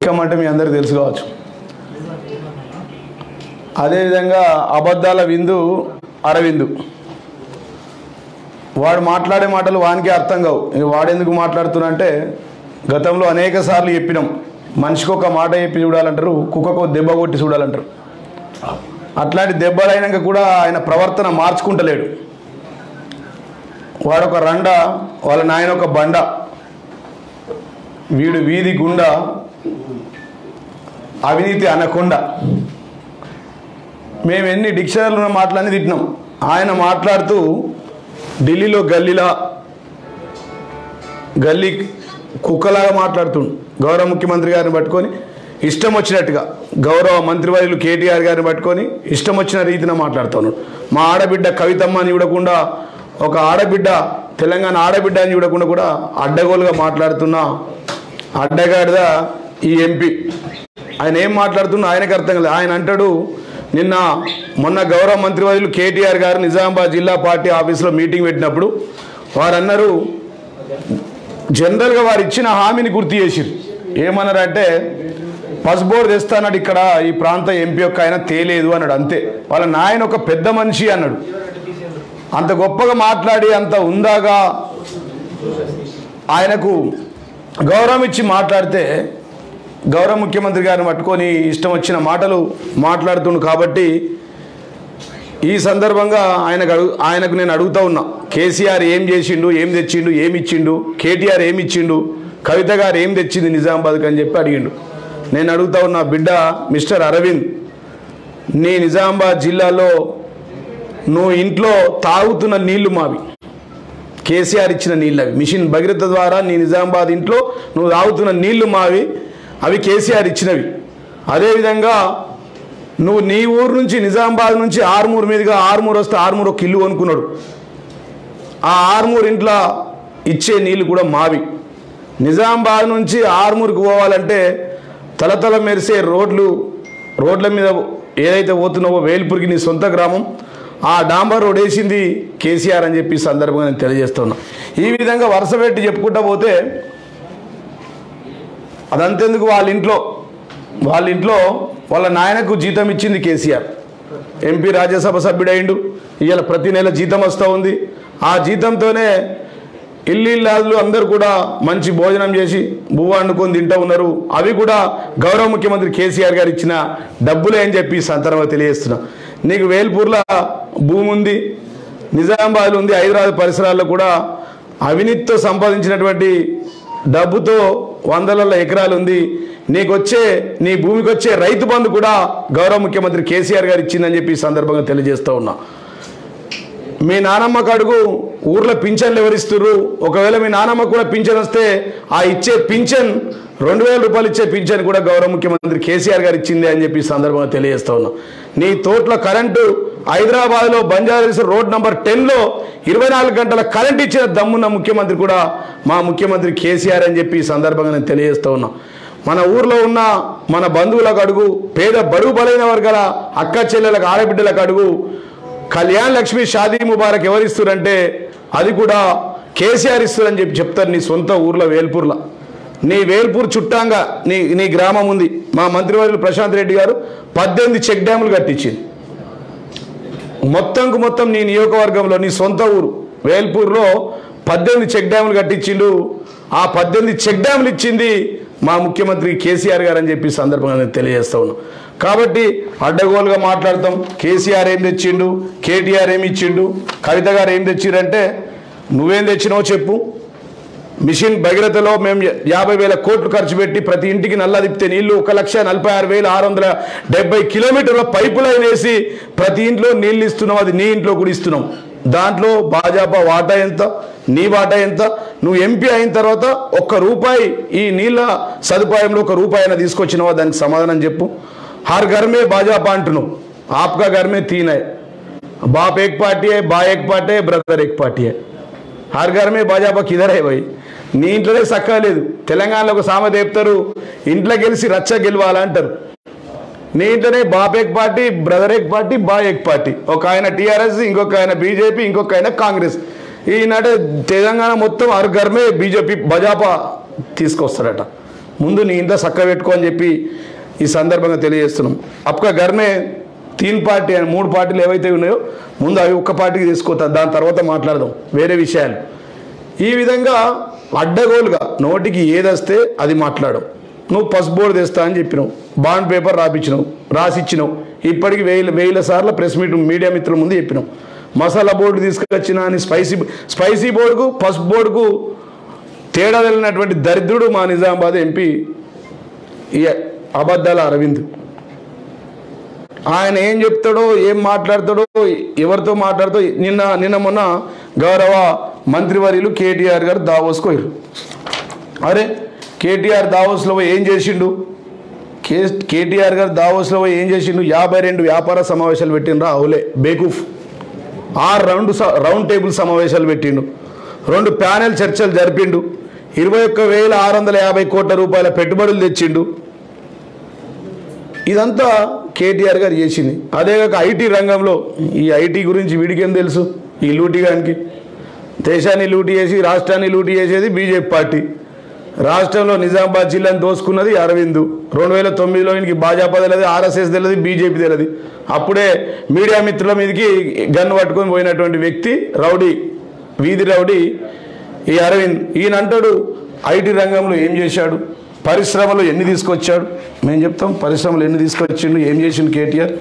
అంటే మీ అందరికీ తెలుసు కావచ్చు అదేవిధంగా అబద్ధాల విందు అరవిందు వాడు మాట్లాడే మాటలు వానికి అర్థం కావు ఇక వాడెందుకు మాట్లాడుతున్నంటే గతంలో అనేక సార్లు చెప్పినాం మనిషికి ఒక మాట చెప్పి చూడాలంటారు కుక్కకు ఒక దెబ్బ కొట్టి చూడాలంటారు అట్లాంటి దెబ్బలు అయినాక కూడా ఆయన ప్రవర్తన మార్చుకుంటలేడు వాడొక రండ వాళ్ళ నాయన ఒక బండ వీడు వీధి గుండా అవినీతి అనకుండా మేము ఎన్ని డిక్షనరీలు ఉన్న మాటలన్నీ తిట్టినాం ఆయన మాట్లాడుతూ ఢిల్లీలో గల్లీలా గల్లీ కుక్కలాగా మాట్లాడుతుండు గౌరవ ముఖ్యమంత్రి గారిని పట్టుకొని ఇష్టం వచ్చినట్టుగా గౌరవ మంత్రివర్యులు కేటీఆర్ గారిని పట్టుకొని ఇష్టం వచ్చిన రీతిన మాట్లాడుతున్నాడు మా ఆడబిడ్డ కవితమ్మ అని చూడకుండా ఒక ఆడబిడ్డ తెలంగాణ ఆడబిడ్డ అని చూడకుండా కూడా అడ్డగోలుగా మాట్లాడుతున్న అడ్డగాడిద ఈ ఎంపీ ఆయన ఏం మాట్లాడుతున్నా ఆయనకు అర్థం కాలేదు ఆయన అంటాడు నిన్న మొన్న గౌరవ మంత్రివర్యులు కేటీఆర్ గారు నిజామాబాద్ జిల్లా పార్టీ ఆఫీసులో మీటింగ్ పెట్టినప్పుడు వారు అన్నారు జనరల్గా వారు ఇచ్చిన హామీని గుర్తు చేసిరు ఏమన్నారంటే పస్ బోర్డు తెస్తానన్నాడు ఇక్కడ ఈ ప్రాంత ఎంపీ యొక్క ఆయన తేలేదు అన్నాడు అంతే వాళ్ళ నాయన ఒక పెద్ద మనిషి అన్నాడు అంత గొప్పగా మాట్లాడి అంత ఉందాగా ఆయనకు గౌరవం ఇచ్చి మాట్లాడితే గౌరవ ముఖ్యమంత్రి గారిని పట్టుకొని ఇష్టం వచ్చిన మాటలు మాట్లాడుతుండు కాబట్టి ఈ సందర్భంగా ఆయనకు అడుగు ఆయనకు నేను అడుగుతా ఉన్నా కేసీఆర్ ఏం చేసిండు ఏం తెచ్చిండు ఏమి ఇచ్చిండు కేటీఆర్ ఏమి ఇచ్చిండు కవిత గారు ఏం తెచ్చింది నిజామాబాద్కి అని చెప్పి అడిగిండు నేను అడుగుతా ఉన్నా బిడ్డ మిస్టర్ అరవింద్ నీ నిజామాబాద్ జిల్లాలో నువ్వు ఇంట్లో తాగుతున్న నీళ్లు మావి కేసీఆర్ ఇచ్చిన నీళ్ళు అవి మిషన్ భగీరథ ద్వారా నీ నిజామాబాద్ ఇంట్లో నువ్వు తాగుతున్న నీళ్లు మావి అవి కేసీఆర్ ఇచ్చినవి అదేవిధంగా నువ్వు నీ ఊరు నుంచి నిజామాబాద్ నుంచి ఆర్మూర్ మీదుగా ఆర్మూర్ వస్తే ఆర్మూర్ ఒక ఇల్లు కొనుక్కున్నాడు ఆ ఆర్మూర్ ఇంట్లో ఇచ్చే నీళ్ళు కూడా మావి నిజామాబాద్ నుంచి ఆర్మూర్కి పోవాలంటే తలతల మెరిసే రోడ్లు రోడ్ల మీద ఏదైతే పోతున్నావో వేల్పూర్కి నీ సొంత గ్రామం ఆ డాంబర్ రోడ్ వేసింది కేసీఆర్ అని చెప్పి ఈ సందర్భంగా నేను తెలియజేస్తున్నా ఈ విధంగా వరుస పెట్టి చెప్పుకుంటా పోతే అదంతెందుకు వాళ్ళ ఇంట్లో వాళ్ళ ఇంట్లో వాళ్ళ నాయనకు జీతం ఇచ్చింది కేసీఆర్ ఎంపీ రాజ్యసభ సభ్యుడైండు ఇవాళ ప్రతి నెల జీతం వస్తూ ఉంది ఆ జీతంతోనే ఇల్లు అందరూ కూడా మంచి భోజనం చేసి బువ్వ వండుకొని తింటూ ఉన్నారు అవి కూడా గౌరవ ముఖ్యమంత్రి కేసీఆర్ గారు ఇచ్చిన డబ్బులే అని చెప్పి ఈ సందర్భంగా తెలియజేస్తున్నా నీకు వేల్పూర్లో భూమి ఉంది నిజామాబాద్ ఉంది హైదరాబాద్ పరిసరాల్లో కూడా అవినీతితో సంపాదించినటువంటి డబ్బుతో వందల ఎకరాలు ఉంది నీకు వచ్చే నీ భూమికి వచ్చే రైతు బంధు కూడా గౌరవ ముఖ్యమంత్రి కేసీఆర్ గారు ఇచ్చిందని చెప్పి ఈ సందర్భంగా తెలియజేస్తూ ఉన్నా మీ నానమ్మకు అడుగు ఊర్లో పింఛన్లు ఎవరిస్తుర్రు ఒకవేళ మీ నానమ్మకు కూడా పింఛన్ వస్తే ఆ ఇచ్చే పింఛన్ రెండు వేల రూపాయలు ఇచ్చే పింఛన్ కూడా గౌరవ ముఖ్యమంత్రి కేసీఆర్ గారు ఇచ్చింది అని చెప్పి ఈ సందర్భంగా తెలియజేస్తా ఉన్నా నీ తోట్ల కరెంటు హైదరాబాద్లో బంజారాహిల్స్ రోడ్ నంబర్ టెన్లో ఇరవై నాలుగు గంటల కరెంట్ ఇచ్చిన దమ్మున్న ముఖ్యమంత్రి కూడా మా ముఖ్యమంత్రి కేసీఆర్ అని చెప్పి ఈ సందర్భంగా నేను తెలియజేస్తా ఉన్నా మన ఊర్లో ఉన్న మన బంధువులకు అడుగు పేద బడుగు బలైన వర్గాల అక్క చెల్లెలకు ఆడబిడ్డలకు అడుగు కళ్యాణ్ లక్ష్మి షాదీ ముబారక్ ఎవరు ఇస్తారంటే అది కూడా కేసీఆర్ ఇస్తారని చెప్పి చెప్తారు నీ సొంత ఊర్లో వేల్పూర్లో నీ వేల్పూర్ చుట్టాంగా నీ నీ గ్రామం ఉంది మా మంత్రివర్యులు ప్రశాంత్ రెడ్డి గారు పద్దెనిమిది చెక్ డ్యాములు కట్టించింది మొత్తంకు మొత్తం నీ నియోజకవర్గంలో నీ సొంత ఊరు వేల్పూర్లో పద్దెనిమిది చెక్ డ్యాములు కట్టించిండు ఆ పద్దెనిమిది చెక్ డ్యాములు ఇచ్చింది మా ముఖ్యమంత్రి కేసీఆర్ గారు అని చెప్పి ఈ సందర్భంగా నేను తెలియజేస్తా ఉన్నాం కాబట్టి అడ్డగోలుగా మాట్లాడతాం కేసీఆర్ ఏం తెచ్చిండు కేటీఆర్ ఏమి ఇచ్చిండు కవిత గారు ఏం తెచ్చిరంటే నువ్వేం తెచ్చినావో చెప్పు మిషన్ భగీరథలో మేము యాభై వేల కోట్లు ఖర్చు పెట్టి ప్రతి ఇంటికి నల్ల తిప్పితే నీళ్లు ఒక లక్ష నలభై ఆరు వేల ఆరు వందల డెబ్బై కిలోమీటర్ల పైపు లైన్ వేసి ప్రతి ఇంట్లో నీళ్ళు ఇస్తున్నాం అది నీ ఇంట్లో కూడా ఇస్తున్నాం దాంట్లో భాజపా వాటా ఎంత నీ వాటా ఎంత నువ్వు ఎంపీ అయిన తర్వాత ఒక్క రూపాయి ఈ నీళ్ళ సదుపాయంలో ఒక రూపాయి అయినా తీసుకొచ్చినావా దానికి సమాధానం చెప్పు హర్ घर में भाजपा అంటున్నావు आपका घर में तीन है बाप एक पार्टी है बा एक पार्टी है ब्रदर एक पार्टी है హర్ घर में భాజపా కిదర్ హై భయ్ నీ ఇంట్లోనే చక్కగా లేదు తెలంగాణలో ఒక సామెత చెప్తారు ఇంట్లో గెలిచి రచ్చ గెలవాలా అంటారు నీ ఇంట్లోనే బాప్ ఏక్ పార్టీ బ్రదర్ ఏక్ పార్టీ బా ఏక్ పార్టీ ఒక ఆయన టీఆర్ఎస్ ఇంకొక ఆయన బీజేపీ ఇంకొక ఆయన కాంగ్రెస్ ఈనాడు తెలంగాణ మొత్తం హర్ ఘర్ మే బీజేపీ భాజపా తీసుకొస్తాడట ముందు నీ ఇంట్లో చక్క పెట్టుకో అని చెప్పి ఈ సందర్భంగా తెలియజేస్తున్నాం అప్కా గర్మే తీన్ పార్టీ అని మూడు పార్టీలు ఏవైతే ఉన్నాయో ముందు అవి ఒక్క పార్టీకి తీసుకోతా దాని తర్వాత మాట్లాడదాం వేరే విషయాలు ఈ విధంగా అడ్డగోలుగా నోటికి ఏది వస్తే అది మాట్లాడడం నువ్వు పస్ బోర్డు తెస్తా అని చెప్పినావు బాండ్ పేపర్ రాపించినావు రాసిచ్చినావు ఇప్పటికి వేల వేల సార్లు ప్రెస్ మీట్ మీడియా మిత్రుల ముందు చెప్పినావు మసాలా బోర్డు తీసుకొచ్చిన అని స్పైసీ స్పైసీ బోర్డుకు పసుపు బోర్డుకు తేడా వెళ్ళినటువంటి దరిద్రుడు మా నిజామాబాద్ ఎంపీ ఈ అబద్ధాల అరవింద్ ఆయన ఏం చెప్తాడో ఏం మాట్లాడతాడో ఎవరితో మాట్లాడుతూ నిన్న నిన్న మొన్న గౌరవ మంత్రివర్యులు కేటీఆర్ గారు దావోస్కోయారు అరే కేటీఆర్ దావోస్లో పోయి ఏం చేసిండు కే కేటీఆర్ గారు దావోస్లో పోయి ఏం చేసిండు యాభై రెండు వ్యాపార సమావేశాలు పెట్టిండ్రా అవులే బేకూఫ్ ఆరు రౌండ్ స- రౌండ్ టేబుల్ సమావేశాలు పెట్టిండు రెండు ప్యానెల్ చర్చలు జరిపిండు ఇరవై ఒక్క వేల ఆరు వందల యాభై కోట్ల రూపాయల పెట్టుబడులు తెచ్చిండు ఇదంతా కేటీఆర్ గారు చేసింది అదే కాక ఐటీ రంగంలో ఈ ఐటీ గురించి వీడికి ఏం తెలుసు ఈ లూటిగానికి దేశాన్ని లూటి చేసి రాష్ట్రాన్ని లూటి చేసేది బీజేపీ పార్టీ రాష్ట్రంలో నిజామాబాద్ జిల్లాను దోసుకున్నది అరవింద్ రెండు వేల తొమ్మిదిలో ఈయనకి భాజపా తెలియదు ఆర్ఎస్ఎస్ తెలియదు బీజేపీ తెలియదు అప్పుడే మీడియా మిత్రుల మీదకి గన్ను పట్టుకొని పోయినటువంటి వ్యక్తి రౌడీ వీధి రౌడీ ఈ అరవింద్ ఈయన అంటాడు ఐటీ రంగంలో ఏం చేశాడు పరిశ్రమలు ఎన్ని తీసుకొచ్చాడు మేము చెప్తాం పరిశ్రమలు ఎన్ని తీసుకొచ్చిండు ఏం చేసిండు కేటీఆర్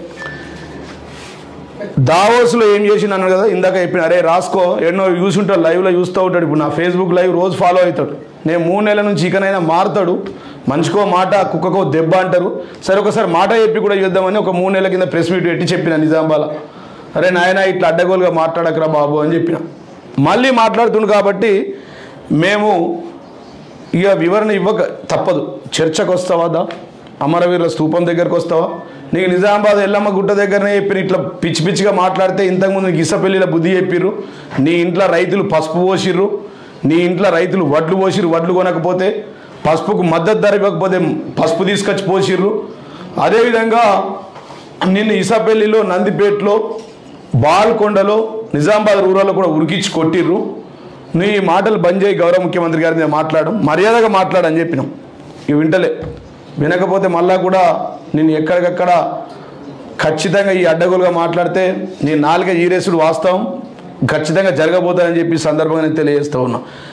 దావోస్లో ఏం చేసిండు అన్నాడు కదా ఇందాక చెప్పిన అరే రాసుకో ఎన్నో చూసుంటాడు లైవ్లో చూస్తూ ఉంటాడు ఇప్పుడు నా ఫేస్బుక్ లైవ్ రోజు ఫాలో అవుతాడు నేను మూడు నెలల నుంచి ఇకనైనా మారుతాడు మనిషికో మాట కుక్కకో దెబ్బ అంటారు సరే ఒకసారి మాట చెప్పి కూడా చూద్దామని ఒక మూడు నెలల కింద ప్రెస్ మీట్ పెట్టి చెప్పిన నిజాంబాల అరే నాయన ఇట్లా అడ్డగోలుగా మాట్లాడకరా బాబు అని చెప్పిన మళ్ళీ మాట్లాడుతుండు కాబట్టి మేము ఇక వివరణ ఇవ్వక తప్పదు చర్చకు వస్తావా దా అమరవీరుల స్తూపం దగ్గరకు వస్తావా నీకు నిజామాబాద్ ఎల్లమ్మ గుట్ట దగ్గరనే చెప్పిన ఇట్లా పిచ్చి పిచ్చిగా మాట్లాడితే ఇంతకుముందు నీకు ఇసపెల్లిల బుద్ధి చెప్పిర్రు నీ ఇంట్లో రైతులు పసుపు పోసిర్రు నీ ఇంట్లో రైతులు వడ్లు పోసిర్రు వడ్లు కొనకపోతే పసుపుకు మద్దతు ధర ఇవ్వకపోతే పసుపు తీసుకొచ్చి పోసిర్రు అదేవిధంగా నిన్ను ఇసపెల్లిలో నందిపేటలో బాల్కొండలో నిజామాబాద్ రూరల్లో కూడా ఉరికించి కొట్టిర్రు నీ మాటలు బంద్ చేయి గౌరవ ముఖ్యమంత్రి గారి మీద మాట్లాడడం మర్యాదగా మాట్లాడని చెప్పినాం ఇవి వింటలే వినకపోతే మళ్ళా కూడా నేను ఎక్కడికక్కడ ఖచ్చితంగా ఈ అడ్డగోలుగా మాట్లాడితే నీ నాలుక ఈరేసుడు వాస్తవం ఖచ్చితంగా జరగబోతుందని చెప్పి ఈ సందర్భంగా నేను తెలియజేస్తూ ఉన్నా